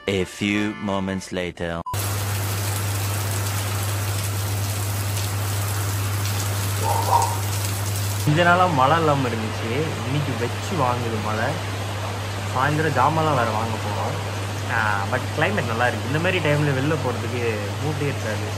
A few moments later. இந்த நாளாக மழை இல்லாமல் இருந்துச்சு இன்னைக்கு வச்சு வாங்குது மழை சாயந்தரம் ஜாமான்லாம் வேறு வாங்க போகிறோம் பட் climate நல்லா இருக்கு இந்த மாதிரி டைமில் வெளில போகிறதுக்கு மூட்டே இருக்காது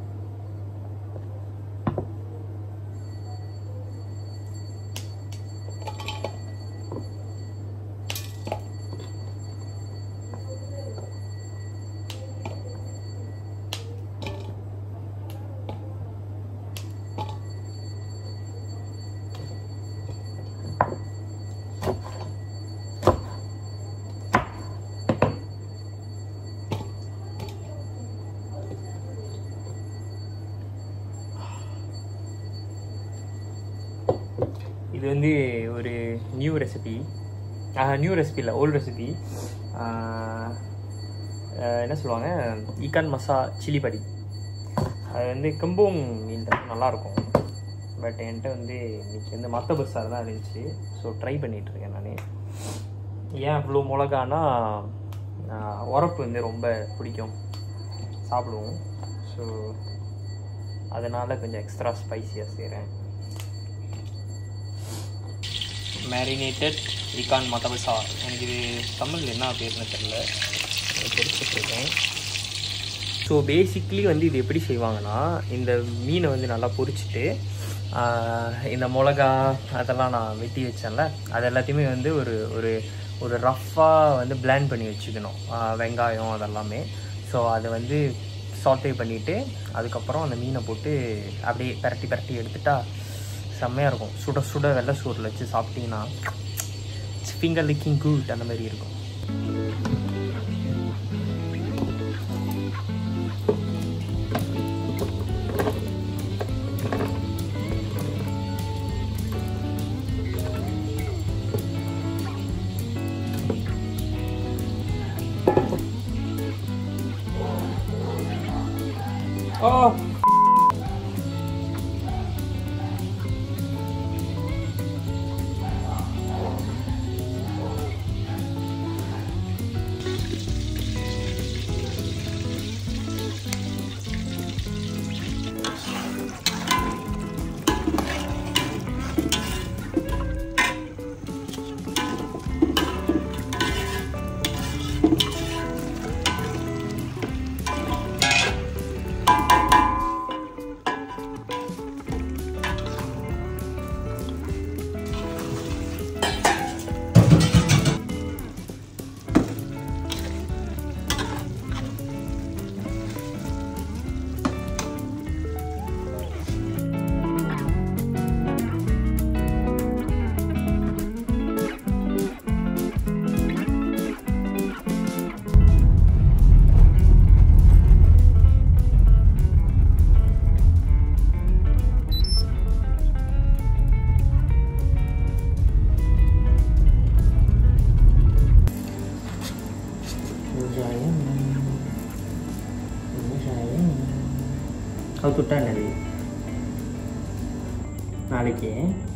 இது வந்து ஒரு நியூ ரெசிபி நியூ ரெசிபி இல்லை ஓல்டு ரெசிபி என்ன சொல்லுவாங்க ஈக்கான் மசா சில்லி படி அது வந்து கம்போங் மீன் நல்லாயிருக்கும் பட் என்கிட்ட வந்து இன்னைக்கு வந்து மற்ற பஸ்ஸாக தான் இருந்துச்சு ஸோ ட்ரை பண்ணிகிட்ருக்கேன் நான் ஏன் அவ்வளோ மிளகானா ஆஹ், உரப்பு வந்து ரொம்ப பிடிக்கும் சாப்பிடுவோம் ஸோ அதனால் கொஞ்சம் எக்ஸ்ட்ரா ஸ்பைசியாக செய்கிறேன் மேரினேட்டட் இகான் மதபசா எனக்கு இது தமிழ் என்ன பேர்னு தெரில தெரிஞ்சுட்ருக்கேன் ஸோ பேசிக்லி வந்து இது எப்படி செய்வாங்கன்னா இந்த மீனை வந்து நல்லா பொரிச்சிட்டு ஆஹ், இந்த மிளகா அதெல்லாம் நான் வெட்டி வச்சேன்ல அது எல்லாத்தையுமே வந்து ஒரு ஒரு ஒரு ரஃப்பாக வந்து பிளான் பண்ணி வச்சுக்கணும் ஆஹ், வெங்காயம் அதெல்லாமே ஸோ அதை வந்து சாட்டே பண்ணிவிட்டு அதுக்கப்புறம் அந்த மீனை போட்டு அப்படியே பரட்டி பரட்டி எடுத்துட்டா செம்மையாக இருக்கும் சுட சுட வெள்ளை சோறில் வச்சு சாப்பிட்டீங்கன்னா ஃபிங்கர் லிக்கிங் குட் அந்த மாதிரி இருக்கும் Oh. அது துட்டா என்னது நாளைக்கு